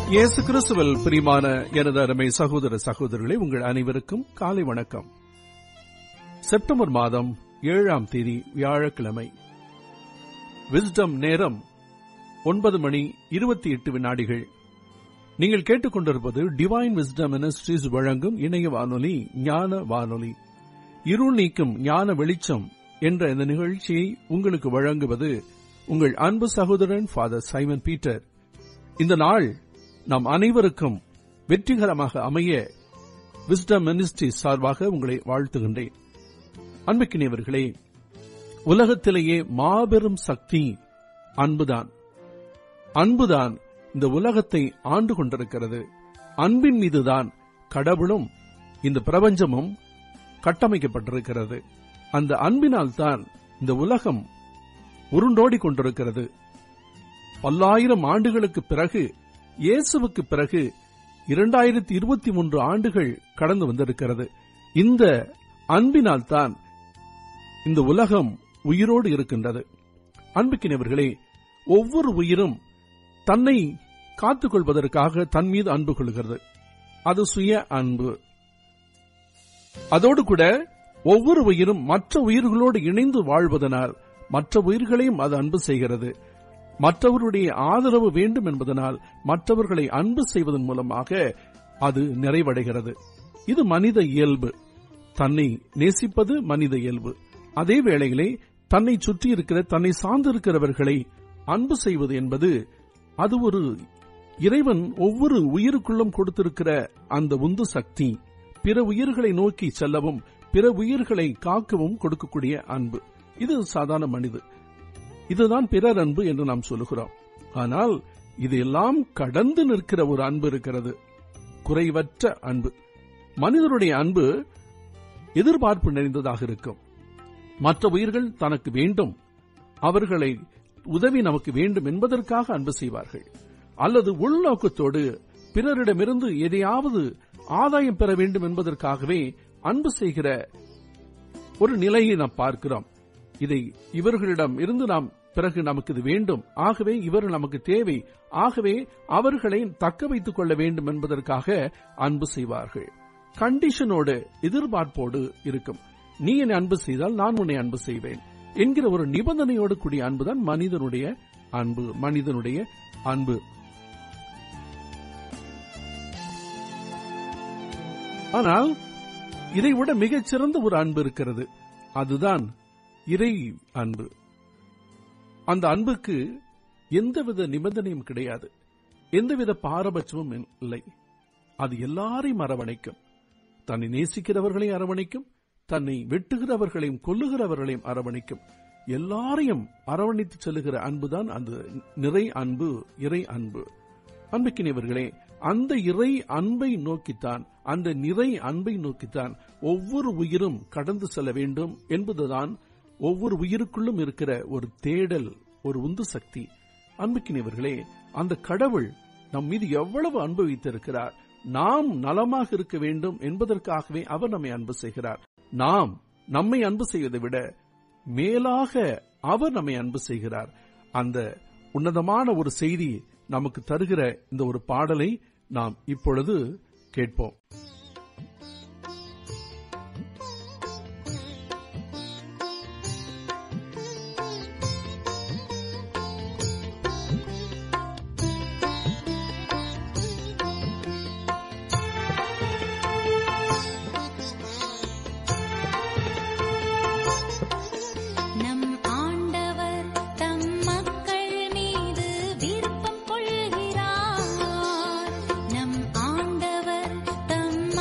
இயேசு கிறிஸ்துவில் பிரியமான எனது அருமை சகோதர சகோதரர்களே உங்கள் அனைவருக்கும் காலை வணக்கம் செப்டம்பர் மாதம் ஏழாம் தேதி வியாழக்கிழமை விஸ்டம் நேரம் ஒன்பது மணி இருபத்தி எட்டு வினாடிகள் நீங்கள் கேட்டுக்கொண்டிருப்பது டிவைன் விஸ்டம் மினிஸ்ட்ரீஸ் வழங்கும் இணைய வானொலி ஞான வானொலி இருள் நீக்கும் ஞான வெளிச்சம் என்ற இந்த நிகழ்ச்சியை உங்களுக்கு வழங்குவது உங்கள் அன்பு சகோதரன் ஃபாதர் சைமன் பீட்டர் இந்த நாள் நாம் அனைவருக்கும் வெற்றிகரமாக அமைய விஸ்டம் மினிஸ்ட்ரி சார்பாக உங்களை வாழ்த்துகின்றேன் அன்புக்கினியவர்களே உலகத்திலேயே மாபெரும் சக்தி அன்புதான் அன்புதான் இந்த உலகத்தை ஆண்டு கொண்டிருக்கிறது அன்பின் மீதுதான் கடவுளும் இந்த பிரபஞ்சமும் கட்டமைக்கப்பட்டிருக்கிறது அந்த அன்பினால் தான் இந்த உலகம் உருண்டோடி கொண்டிருக்கிறது பல்லாயிரம் ஆண்டுகளுக்கு பிறகு இயேசுவுக்கு பிறகு இரண்டாயிரத்தி இருபத்தி மூன்று ஆண்டுகள் கடந்து வந்திருக்கிறது இந்த அன்பினால் தான் இந்த உலகம் உயிரோடு இருக்கின்றது அன்புக்கினவர்களே ஒவ்வொரு உயிரும் தன்னை காத்துக் கொள்வதற்காக தன் மீது அன்பு கொள்கிறது அது சுய அன்பு அதோடு கூட ஒவ்வொரு உயிரும் மற்ற உயிர்களோடு இணைந்து வாழ்வதனால் மற்ற உயிர்களையும் அது அன்பு செய்கிறது மற்றவருடைய ஆதரவு வேண்டும் என்பதனால் மற்றவர்களை அன்பு செய்வதன் மூலமாக அது நிறைவடைகிறது இது மனித இயல்பு தன்னை நேசிப்பது மனித இயல்பு அதே வேளையிலே தன்னை சுற்றி இருக்கிற தன்னை சார்ந்திருக்கிறவர்களை அன்பு செய்வது என்பது அது ஒரு இறைவன் ஒவ்வொரு உயிருக்குள்ளும் கொடுத்திருக்கிற அந்த உந்து சக்தி பிற உயிர்களை நோக்கி செல்லவும் பிற உயிர்களை காக்கவும் கொடுக்கக்கூடிய அன்பு இது சாதாரண மனித இதுதான் பிறர் அன்பு என்று நாம் சொல்லுகிறோம் ஆனால் இதையெல்லாம் கடந்து நிற்கிற ஒரு அன்பு இருக்கிறது குறைவற்ற அன்பு மனிதனுடைய அன்பு எதிர்பார்ப்பு நிறைந்ததாக இருக்கும் மற்ற உயிர்கள் தனக்கு வேண்டும் அவர்களை உதவி நமக்கு வேண்டும் என்பதற்காக அன்பு செய்வார்கள் அல்லது உள்நோக்கத்தோடு பிறரிடமிருந்து எதையாவது ஆதாயம் பெற வேண்டும் என்பதற்காகவே அன்பு செய்கிற ஒரு நிலையை நாம் பார்க்கிறோம் இதை இவர்களிடம் இருந்து நாம் பிறகு நமக்கு இது வேண்டும் ஆகவே இவர் நமக்கு தேவை ஆகவே அவர்களை தக்க வைத்துக் கொள்ள வேண்டும் என்பதற்காக அன்பு செய்வார்கள் கண்டிஷனோடு எதிர்பார்ப்போடு இருக்கும் நீ என்னை அன்பு செய்தால் நான் உன்னை அன்பு செய்வேன் என்கிற ஒரு நிபந்தனையோடு கூடிய அன்புதான் மனிதனுடைய அன்பு மனிதனுடைய அன்பு ஆனால் இதை விட மிகச்சிறந்த ஒரு அன்பு இருக்கிறது அதுதான் இறை அன்பு அந்த அன்புக்கு எந்தவித நிபந்தனையும் கிடையாது எந்தவித பாரபட்சமும் இல்லை அது எல்லாரையும் அரவணைக்கும் தன்னை நேசிக்கிறவர்களை அரவணைக்கும் தன்னை வெட்டுகிறவர்களையும் கொல்லுகிறவர்களையும் அரவணைக்கும் எல்லாரையும் அரவணைத்து செல்லுகிற அன்புதான் அந்த நிறை அன்பு இறை அன்பு அன்புக்கினியவர்களே அந்த இறை அன்பை நோக்கித்தான் அந்த நிறை அன்பை நோக்கித்தான் ஒவ்வொரு உயிரும் கடந்து செல்ல வேண்டும் என்பதுதான் ஒவ்வொரு உயிருக்குள்ளும் இருக்கிற ஒரு தேடல் ஒரு உந்து சக்தி அன்புக்கினியவர்களே அந்த கடவுள் நம் மீது எவ்வளவு அன்பு வைத்திருக்கிறார் நாம் நலமாக இருக்க வேண்டும் என்பதற்காகவே அவர் நம்மை அன்பு செய்கிறார் நாம் நம்மை அன்பு செய்வதை விட மேலாக அவர் நம்மை அன்பு செய்கிறார் அந்த உன்னதமான ஒரு செய்தி நமக்கு தருகிற இந்த ஒரு பாடலை நாம் இப்பொழுது கேட்போம் நம் ஆண்டவர் தம் மக்கள் மீது விருப்பம் கொள்கிறார் நம் ஆண்டவர் தம்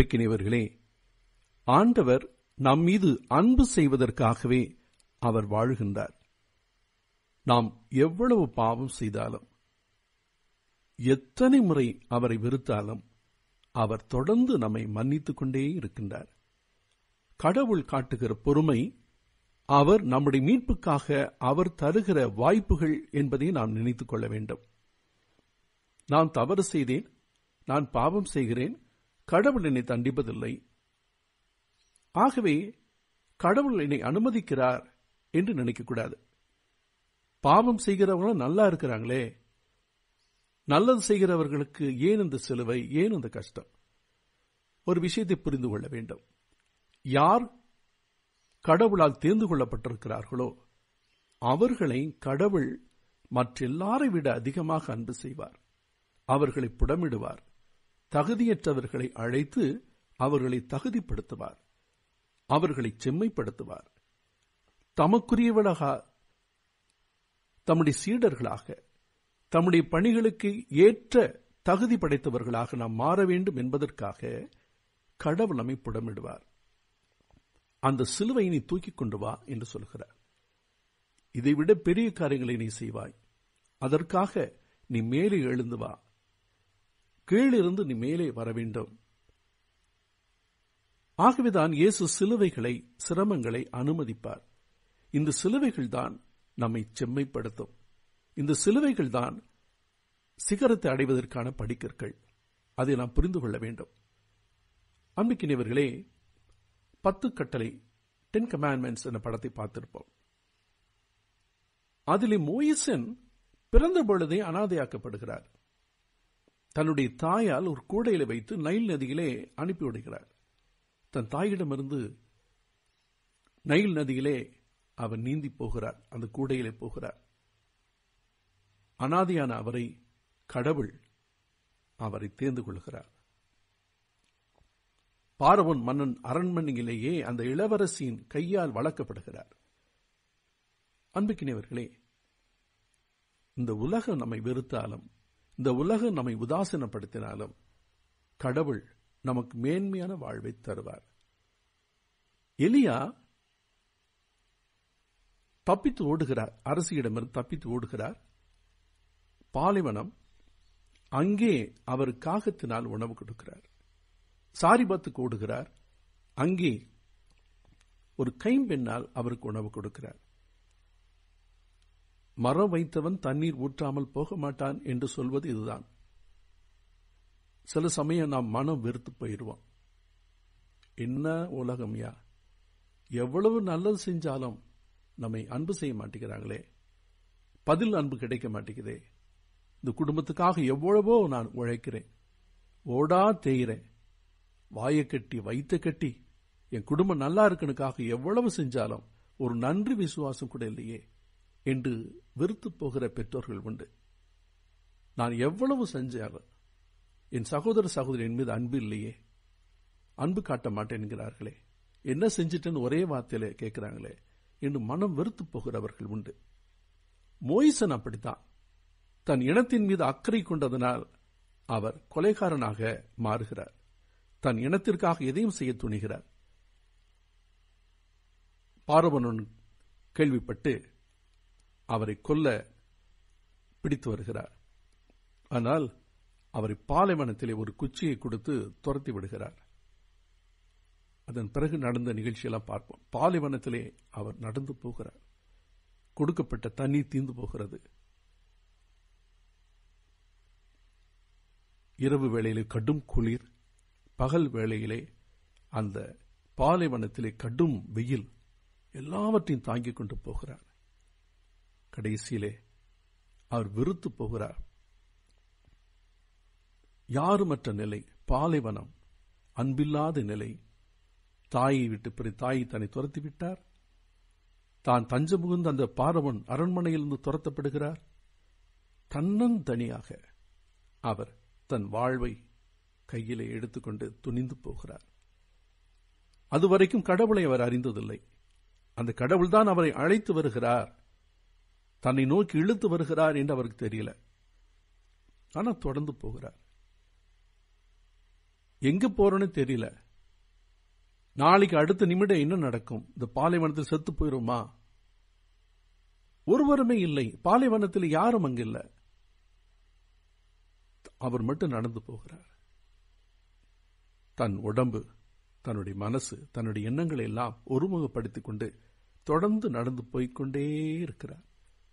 அன்பிக்கினியவர்களே ஆண்டவர் நம் மீது அன்பு செய்வதற்காகவே அவர் வாழுகின்றார் நாம் எவ்வளவு பாவம் செய்தாலும் எத்தனை முறை அவரை வெறுத்தாலும் அவர் தொடர்ந்து நம்மை மன்னித்துக் கொண்டே இருக்கின்றார் கடவுள் காட்டுகிற பொறுமை அவர் நம்முடைய மீட்புக்காக அவர் தருகிற வாய்ப்புகள் என்பதை நாம் நினைத்துக் கொள்ள வேண்டும் நான் தவறு செய்தேன் நான் பாவம் செய்கிறேன் கடவுள் என்னை தண்டிப்பதில்லை ஆகவே கடவுள் என்னை அனுமதிக்கிறார் என்று நினைக்கக்கூடாது பாவம் செய்கிறவங்களும் நல்லா இருக்கிறாங்களே நல்லது செய்கிறவர்களுக்கு ஏன் இந்த சிலுவை ஏன் இந்த கஷ்டம் ஒரு விஷயத்தை புரிந்து கொள்ள வேண்டும் யார் கடவுளால் தேர்ந்து கொள்ளப்பட்டிருக்கிறார்களோ அவர்களை கடவுள் மற்றெல்லாரை விட அதிகமாக அன்பு செய்வார் அவர்களை புடமிடுவார் தகுதியற்றவர்களை அழைத்து அவர்களை தகுதிப்படுத்துவார் அவர்களை செம்மைப்படுத்துவார் தமக்குரியவளாக தம்முடைய சீடர்களாக தம்முடைய பணிகளுக்கு ஏற்ற தகுதி படைத்தவர்களாக நாம் மாற வேண்டும் என்பதற்காக கடவுள் நம்மை புடமிடுவார் அந்த சிலுவை நீ தூக்கிக் கொண்டு வா என்று சொல்கிறார் இதைவிட பெரிய காரியங்களை நீ செய்வாய் அதற்காக நீ மேலே எழுந்து வா கீழிருந்து நீ மேலே வர வேண்டும் ஆகவேதான் இயேசு சிலுவைகளை சிரமங்களை அனுமதிப்பார் இந்த சிலுவைகள் தான் நம்மை செம்மைப்படுத்தும் இந்த சிலுவைகள் தான் சிகரத்தை அடைவதற்கான படிக்கற்கள் அதை நாம் புரிந்து கொள்ள வேண்டும் அன்பிக்கினியவர்களே பத்து கட்டளை டென் கமாண்ட்மெண்ட்ஸ் என்ற படத்தை பார்த்திருப்போம் அதிலே மோயிசன் பிறந்த பொழுதே அனாதையாக்கப்படுகிறார் தன்னுடைய தாயால் ஒரு கூடையில வைத்து நைல் நதியிலே அனுப்பிவிடுகிறார் தன் தாயிடமிருந்து நைல் நதியிலே அவர் நீந்தி போகிறார் அந்த கூடையிலே போகிறார் அனாதியான அவரை கடவுள் அவரை தேர்ந்து கொள்கிறார் பார்வன் மன்னன் அரண்மனையிலேயே அந்த இளவரசியின் கையால் வளர்க்கப்படுகிறார் அன்புக்கினவர்களே இந்த உலகம் நம்மை வெறுத்தாலும் இந்த உலகம் நம்மை உதாசீனப்படுத்தினாலும் கடவுள் நமக்கு மேன்மையான வாழ்வை தருவார் எலியா தப்பித்து ஓடுகிறார் அரசியிடமிருந்து தப்பித்து ஓடுகிறார் பாலைவனம் அங்கே அவர் காகத்தினால் உணவு கொடுக்கிறார் சாரிபத்துக்கு ஓடுகிறார் அங்கே ஒரு கைம்பெண்ணால் அவருக்கு உணவு கொடுக்கிறார் மரம் வைத்தவன் தண்ணீர் ஊற்றாமல் போக மாட்டான் என்று சொல்வது இதுதான் சில சமயம் நாம் மனம் வெறுத்து போயிடுவோம் என்ன உலகம்யா எவ்வளவு நல்லது செஞ்சாலும் நம்மை அன்பு செய்ய மாட்டேங்கிறாங்களே பதில் அன்பு கிடைக்க மாட்டேங்குதே இந்த குடும்பத்துக்காக எவ்வளவோ நான் உழைக்கிறேன் ஓடா தேயிறேன் வாயை கட்டி வைத்த கட்டி என் குடும்பம் நல்லா இருக்கனுக்காக எவ்வளவு செஞ்சாலும் ஒரு நன்றி விசுவாசம் கூட இல்லையே என்று வெறுத்து போகிற பெற்றோர்கள் உண்டு நான் எவ்வளவு செஞ்சாலும் என் சகோதர சகோதரி என் மீது அன்பு இல்லையே அன்பு காட்ட மாட்டேன் என்கிறார்களே என்ன செஞ்சிட்டேன்னு ஒரே வார்த்தையில கேட்கிறாங்களே என்று மனம் வெறுத்து போகிறவர்கள் உண்டு மோயிசன் அப்படித்தான் தன் இனத்தின் மீது அக்கறை கொண்டதனால் அவர் கொலைகாரனாக மாறுகிறார் தன் இனத்திற்காக எதையும் செய்ய துணிகிறார் பார்வனன் கேள்விப்பட்டு அவரை கொல்ல பிடித்து வருகிறார் ஆனால் அவரை பாலைவனத்திலே ஒரு குச்சியை கொடுத்து துரத்தி விடுகிறார் அதன் பிறகு நடந்த நிகழ்ச்சியெல்லாம் பார்ப்போம் பாலைவனத்திலே அவர் நடந்து போகிறார் கொடுக்கப்பட்ட தண்ணீர் தீந்து போகிறது இரவு வேளையிலே கடும் குளிர் பகல் வேளையிலே அந்த பாலைவனத்திலே கடும் வெயில் எல்லாவற்றையும் தாங்கிக் கொண்டு போகிறார் கடைசியிலே அவர் வெறுத்து போகிறார் யாருமற்ற நிலை பாலைவனம் அன்பில்லாத நிலை தாயை விட்டு பிறகு தாயை தன்னை துரத்தி விட்டார் தான் தஞ்சம் புகுந்த அந்த பாரவன் அரண்மனையிலிருந்து துரத்தப்படுகிறார் தன்னந்தனியாக அவர் தன் வாழ்வை கையிலே எடுத்துக்கொண்டு துணிந்து போகிறார் அதுவரைக்கும் கடவுளை அவர் அறிந்ததில்லை அந்த கடவுள்தான் அவரை அழைத்து வருகிறார் தன்னை நோக்கி இழுத்து வருகிறார் என்று அவருக்கு தெரியல ஆனால் தொடர்ந்து போகிறார் எங்க போறோன்னு தெரியல நாளைக்கு அடுத்த நிமிடம் என்ன நடக்கும் இந்த பாலைவனத்தில் செத்து போயிருமா ஒருவருமே இல்லை பாலைவனத்தில் யாரும் அங்கு இல்லை அவர் மட்டும் நடந்து போகிறார் தன் உடம்பு தன்னுடைய மனசு தன்னுடைய எண்ணங்களை எல்லாம் ஒருமுகப்படுத்திக் கொண்டு தொடர்ந்து நடந்து போய்க்கொண்டே இருக்கிறார்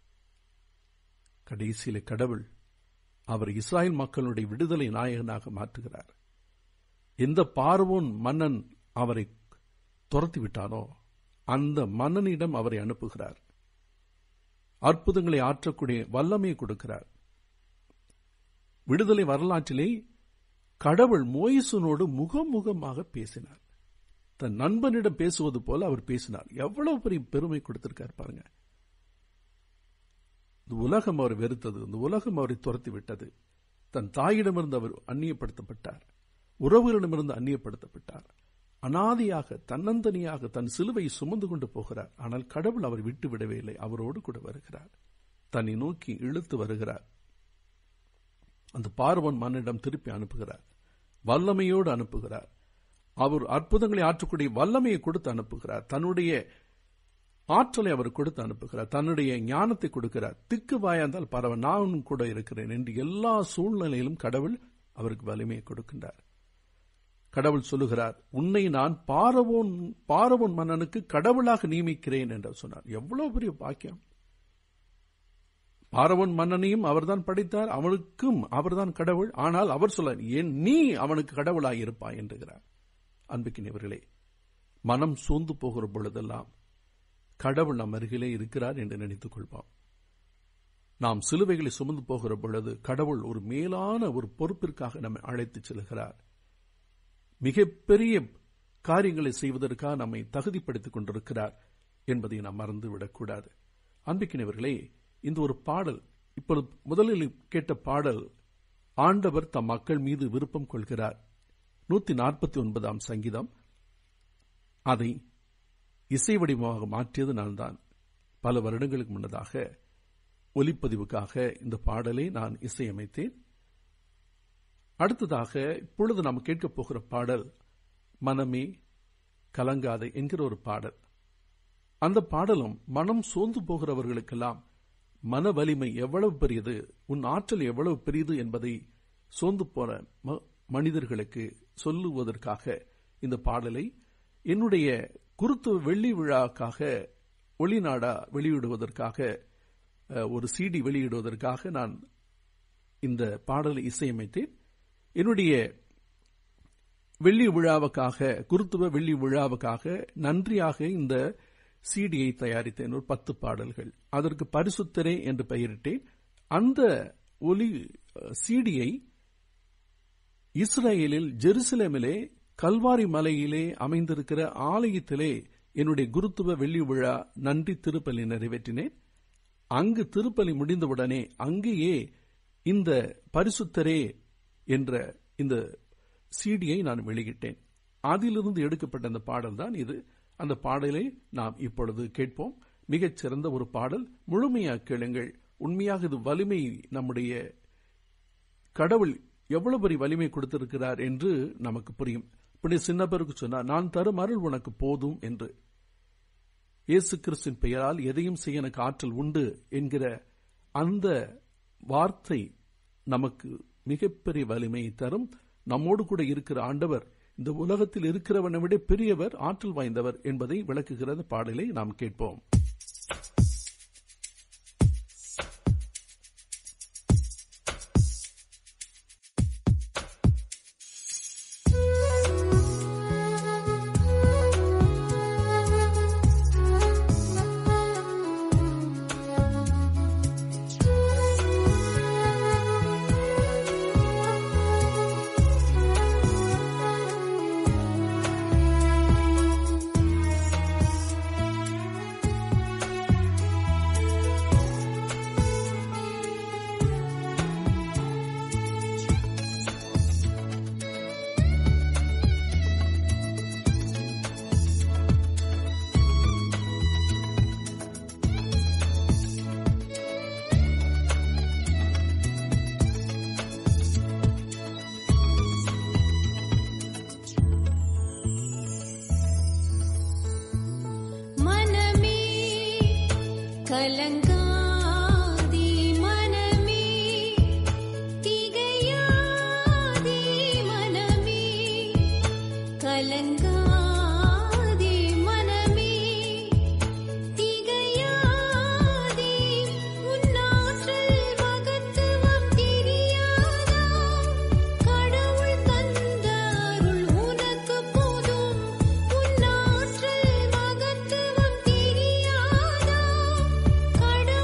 கடைசியில கடவுள் அவர் இஸ்ராயல் மக்களுடைய விடுதலை நாயகனாக மாற்றுகிறார் எந்த பார்வோன் மன்னன் அவரை துரத்தி விட்டானோ அந்த மன்னனிடம் அவரை அனுப்புகிறார் அற்புதங்களை ஆற்றக்கூடிய வல்லமையை கொடுக்கிறார் விடுதலை வரலாற்றிலே கடவுள் மோயிசனோடு முகமுகமாக பேசினார் தன் நண்பனிடம் பேசுவது போல அவர் பேசினார் எவ்வளவு பெரிய பெருமை கொடுத்திருக்கார் பாருங்க இந்த உலகம் அவர் வெறுத்தது இந்த உலகம் அவரை துரத்தி விட்டது தன் தாயிடமிருந்து அவர் அந்நியப்படுத்தப்பட்டார் உறவுகளிடமிருந்து அந்நியப்படுத்தப்பட்டார் அனாதியாக தன்னந்தனியாக தன் சிலுவை சுமந்து கொண்டு போகிறார் ஆனால் கடவுள் அவர் விட்டு விடவே இல்லை அவரோடு கூட வருகிறார் தன்னை நோக்கி இழுத்து வருகிறார் அந்த பார்வன் மன்னிடம் திருப்பி அனுப்புகிறார் வல்லமையோடு அனுப்புகிறார் அவர் அற்புதங்களை ஆற்றக்கூடிய வல்லமையை கொடுத்து அனுப்புகிறார் தன்னுடைய ஆற்றலை அவர் கொடுத்து அனுப்புகிறார் தன்னுடைய ஞானத்தை கொடுக்கிறார் திக்கு வாயாந்தால் பரவ நானும் கூட இருக்கிறேன் என்று எல்லா சூழ்நிலையிலும் கடவுள் அவருக்கு வலிமையை கொடுக்கின்றார் கடவுள் சொல்லுகிறார் உன்னை நான் பாரவோன் பாரவோன் மன்னனுக்கு கடவுளாக நியமிக்கிறேன் என்று சொன்னார் எவ்வளவு பெரிய பாக்கியம் பாரவன் மன்னனையும் அவர்தான் படைத்தார் அவனுக்கும் அவர்தான் கடவுள் ஆனால் அவர் சொல்ல என் நீ அவனுக்கு கடவுளாய் இருப்பாய் என்றுகிறார் அன்புக்கினவர்களே மனம் சோர்ந்து போகிற பொழுதெல்லாம் கடவுள் நம் அருகிலே இருக்கிறார் என்று நினைத்துக் கொள்வோம் நாம் சிலுவைகளை சுமந்து போகிற பொழுது கடவுள் ஒரு மேலான ஒரு பொறுப்பிற்காக நம்மை அழைத்துச் செல்கிறார் மிகப்பெரிய காரியங்களை செய்வதற்காக நம்மை தகுதிப்படுத்திக் கொண்டிருக்கிறார் என்பதை நாம் மறந்துவிடக்கூடாது அன்பிக்கினவர்களே இந்த ஒரு பாடல் இப்பொழுது முதலில் கேட்ட பாடல் ஆண்டவர் தம் மக்கள் மீது விருப்பம் கொள்கிறார் நூத்தி நாற்பத்தி ஒன்பதாம் சங்கீதம் அதை இசை வடிவமாக மாற்றியது நான் தான் பல வருடங்களுக்கு முன்னதாக ஒலிப்பதிவுக்காக இந்த பாடலை நான் இசையமைத்தேன் அடுத்ததாக இப்பொழுது நாம் கேட்கப் போகிற பாடல் மனமே கலங்காதே என்கிற ஒரு பாடல் அந்த பாடலும் மனம் சோர்ந்து போகிறவர்களுக்கெல்லாம் மன வலிமை எவ்வளவு பெரியது உன் ஆற்றல் எவ்வளவு பெரியது என்பதை சோர்ந்து போன மனிதர்களுக்கு சொல்லுவதற்காக இந்த பாடலை என்னுடைய குருத்து வெள்ளி விழாக்காக ஒளிநாடா வெளியிடுவதற்காக ஒரு சிடி வெளியிடுவதற்காக நான் இந்த பாடலை இசையமைத்தேன் என்னுடைய வெள்ளி விழாவுக்காக குருத்துவ வெள்ளி விழாவுக்காக நன்றியாக இந்த சிடியை தயாரித்தேன் ஒரு பத்து பாடல்கள் அதற்கு பரிசுத்தரே என்று பெயரிட்டேன் அந்த ஒலி சிடியை இஸ்ரேலில் ஜெருசலேமிலே கல்வாரி மலையிலே அமைந்திருக்கிற ஆலயத்திலே என்னுடைய குருத்துவ வெள்ளி விழா நன்றி திருப்பலி நிறைவேற்றினேன் அங்கு திருப்பலி முடிந்தவுடனே அங்கேயே இந்த பரிசுத்தரே என்ற இந்த சிடியை நான் வெளியிட்டேன் அதிலிருந்து எடுக்கப்பட்ட அந்த பாடல் தான் இது அந்த பாடலை நாம் இப்பொழுது கேட்போம் மிகச் சிறந்த ஒரு பாடல் முழுமையாக கேளுங்கள் உண்மையாக இது வலிமை நம்முடைய கடவுள் எவ்வளவு பெரிய வலிமை கொடுத்திருக்கிறார் என்று நமக்கு புரியும் இப்படி சின்ன பேருக்கு சொன்னார் நான் தரும் அருள் உனக்கு போதும் என்று இயேசு கிறிஸ்தின் பெயரால் எதையும் செய்ய எனக்கு ஆற்றல் உண்டு என்கிற அந்த வார்த்தை நமக்கு மிகப்பெரிய வலிமையை தரும் நம்மோடு கூட இருக்கிற ஆண்டவர் இந்த உலகத்தில் இருக்கிறவனை விட பெரியவர் ஆற்றல் வாய்ந்தவர் என்பதை விளக்குகிறது பாடலை நாம் கேட்போம் கலங்காதே மனமே திகையாதே மனமே கலங்காதே மனமே திகையாதே உன்னாற்றல் மகத்துவம் தெரியாதா கடவுள் தந்த அருள் உனக்கு போதும் உன்னாற்றல் மகத்துவம் தெரியாதா கடவுள்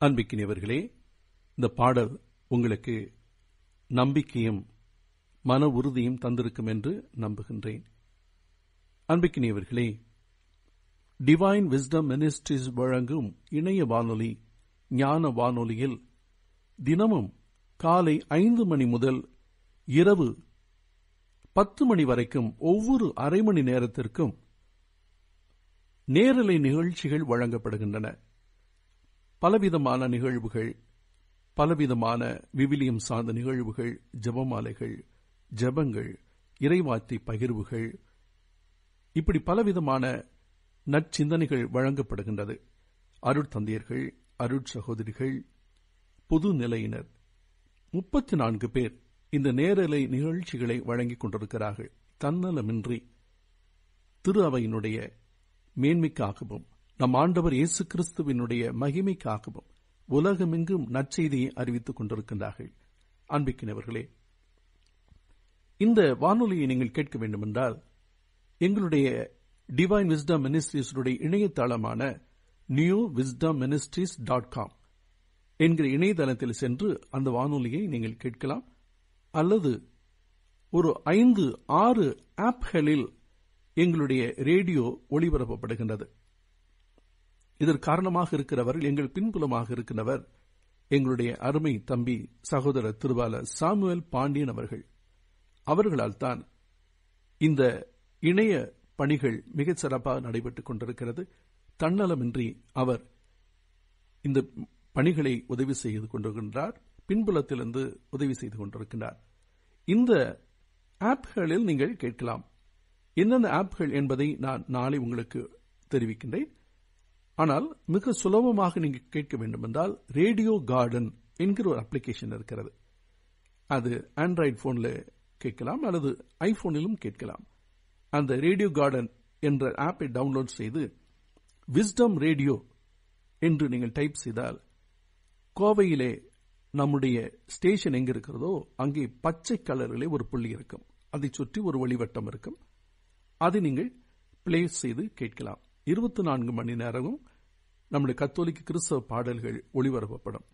அன்பிக்கினியவர்களே இந்த பாடல் உங்களுக்கு நம்பிக்கையும் மன உறுதியும் தந்திருக்கும் என்று நம்புகின்றேன் அன்பிக்கினியவர்களே டிவைன் விஸ்டம் மினிஸ்ட்ரிஸ் வழங்கும் இணைய வானொலி ஞான வானொலியில் தினமும் காலை ஐந்து மணி முதல் இரவு பத்து மணி வரைக்கும் ஒவ்வொரு அரை மணி நேரத்திற்கும் நேரலை நிகழ்ச்சிகள் வழங்கப்படுகின்றன பலவிதமான நிகழ்வுகள் பலவிதமான விவிலியம் சார்ந்த நிகழ்வுகள் ஜெபமாலைகள் ஜெபங்கள் இறைவார்த்தை பகிர்வுகள் இப்படி பலவிதமான நற்சிந்தனைகள் வழங்கப்படுகின்றது அருட்தந்தையர்கள் அருட்சகோதரிகள் புது நிலையினர் முப்பத்தி நான்கு பேர் இந்த நேரலை நிகழ்ச்சிகளை வழங்கிக் கொண்டிருக்கிறார்கள் தன்னலமின்றி திரு அவையினுடைய மேன்மைக்காகவும் நம் ஆண்டவர் இயேசு கிறிஸ்துவினுடைய மகிமைக்காகவும் உலகமெங்கும் நற்செய்தியை அறிவித்துக் கொண்டிருக்கின்றார்கள் அன்பிக்கினவர்களே இந்த வானொலியை நீங்கள் கேட்க வேண்டுமென்றால் எங்களுடைய டிவைன் விஸ்டம் மினிஸ்ட்ரீஸுடைய இணையதளமான new wisdom ministries dot com என்கிற இணையதளத்தில் சென்று அந்த வானொலியை நீங்கள் கேட்கலாம் அல்லது ஒரு ஐந்து ஆறு ஆப்களில் எங்களுடைய ரேடியோ ஒளிபரப்பப்படுகின்றது இதற்கு காரணமாக இருக்கிறவர் எங்கள் பின்புலமாக இருக்கிறவர் எங்களுடைய அருமை தம்பி சகோதரர் திருவாளர் சாமுவேல் பாண்டியன் அவர்கள் அவர்களால் தான் இந்த இணைய பணிகள் மிகச் சிறப்பாக நடைபெற்றுக் கொண்டிருக்கிறது தன்னலமின்றி அவர் இந்த பணிகளை உதவி செய்து கொண்டிருக்கின்றார் பின்புலத்திலிருந்து உதவி செய்து கொண்டிருக்கின்றார் இந்த ஆப்களில் நீங்கள் கேட்கலாம் என்னென்ன ஆப்கள் என்பதை நான் நாளை உங்களுக்கு தெரிவிக்கின்றேன் ஆனால் மிக சுலபமாக நீங்கள் கேட்க வேண்டும் என்றால் ரேடியோ கார்டன் என்கிற ஒரு அப்ளிகேஷன் இருக்கிறது அது ஆண்ட்ராய்டு போன்ல கேட்கலாம் அல்லது ஐபோனிலும் கேட்கலாம் அந்த ரேடியோ கார்டன் என்ற ஆப்பை டவுன்லோட் செய்து விஸ்டம் ரேடியோ என்று நீங்கள் டைப் செய்தால் கோவையிலே நம்முடைய ஸ்டேஷன் எங்க இருக்கிறதோ அங்கே பச்சை கலரிலே ஒரு புள்ளி இருக்கும் அதை சுற்றி ஒரு ஒளிவட்டம் இருக்கும் அதை நீங்கள் பிளே செய்து கேட்கலாம் இருபத்தி நான்கு மணி நேரமும் நம்முடைய கத்தோலிக்க கிறிஸ்தவ பாடல்கள் ஒளிபரப்பப்படும்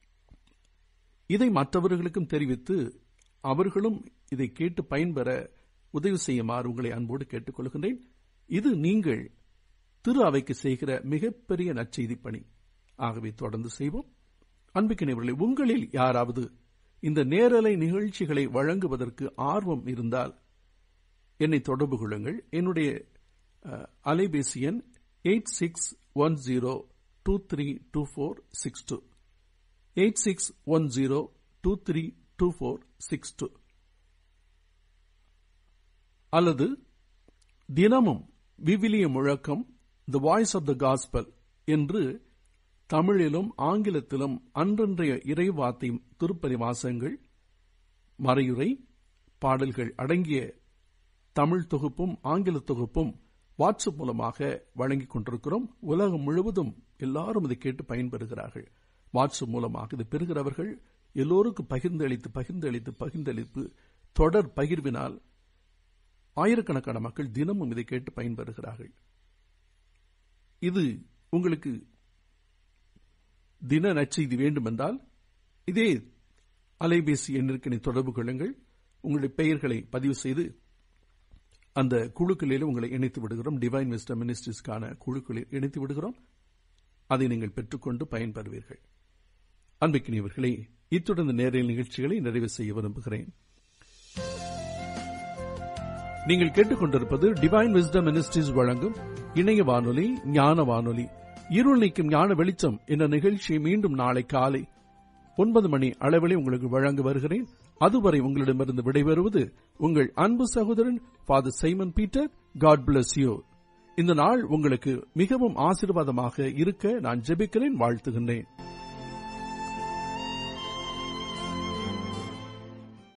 இதை மற்றவர்களுக்கும் தெரிவித்து அவர்களும் இதை கேட்டு பயன்பெற உதவி செய்யுமாறு உங்களை அன்போடு கேட்டுக்கொள்கின்றேன் இது நீங்கள் திரு அவைக்கு செய்கிற மிகப்பெரிய நற்செய்தி பணி ஆகவே தொடர்ந்து செய்வோம் அன்புக்கினவர்களே உங்களில் யாராவது இந்த நேரலை நிகழ்ச்சிகளை வழங்குவதற்கு ஆர்வம் இருந்தால் என்னை தொடர்பு கொள்ளுங்கள் என்னுடைய அஹ், அலைபேசி எண் eight six one zero two three two four six two eight six one zero two three two four six two அல்லது தினமும் விவிலிய முழக்கம் the voice of the gospel என்று தமிழிலும் ஆங்கிலத்திலும் அன்றன்றைய இறைவார்த்தை திருப்பதி வாசகங்கள் மறையுரை பாடல்கள் அடங்கிய தமிழ் தொகுப்பும் ஆங்கில தொகுப்பும் வாட்ஸ்அப் மூலமாக வழங்கிக் கொண்டிருக்கிறோம் உலகம் முழுவதும் எல்லாரும் இதை கேட்டு பயன்பெறுகிறார்கள் வாட்ஸ்அப் மூலமாக இதை பெறுகிறவர்கள் எல்லோருக்கும் பகிர்ந்தளித்து பகிர்ந்தளித்து பகிர்ந்தளித்து தொடர் பகிர்வினால் ஆயிரக்கணக்கான மக்கள் தினமும் இதை கேட்டு பயன்பெறுகிறார்கள் இது உங்களுக்கு தின நற்செய்தி வேண்டுமென்றால் இதே அலைபேசி எண்ணிற்கு தொடர்பு கொள்ளுங்கள் உங்களுடைய பெயர்களை பதிவு செய்து அந்த குழுக்களில் உங்களை இணைத்து விடுகிறோம் டிவைன் விஸ்டம் மினிஸ்ட்ரிஸ்க்கான குழுக்களில் இணைத்து விடுகிறோம் அதை நீங்கள் பெற்றுக்கொண்டு பயன்பெறுவீர்கள் அன்பிக்கினியவர்களே இத்துடன் இந்த நேரல் நிகழ்ச்சிகளை நிறைவு செய்ய விரும்புகிறேன் நீங்கள் கேட்டுக்கொண்டிருப்பது டிவைன் விஸ்டம் மினிஸ்ட்ரிஸ் வழங்கும் இணைய வானொலி ஞான வானொலி இருள் நீக்கும் ஞான வெளிச்சம் என்ற நிகழ்ச்சியை மீண்டும் நாளை காலை ஒன்பது மணி அளவிலே உங்களுக்கு வழங்க வருகிறேன் அதுவரை உங்களிடமிருந்து விடைபெறுவது உங்கள் அன்பு சகோதரன் father Simon Peter God bless you இந்த நாள் உங்களுக்கு மிகவும் ஆசீர்வாதமாக இருக்க நான் ஜெபிக்கிறேன் வாழ்த்துகின்றேன்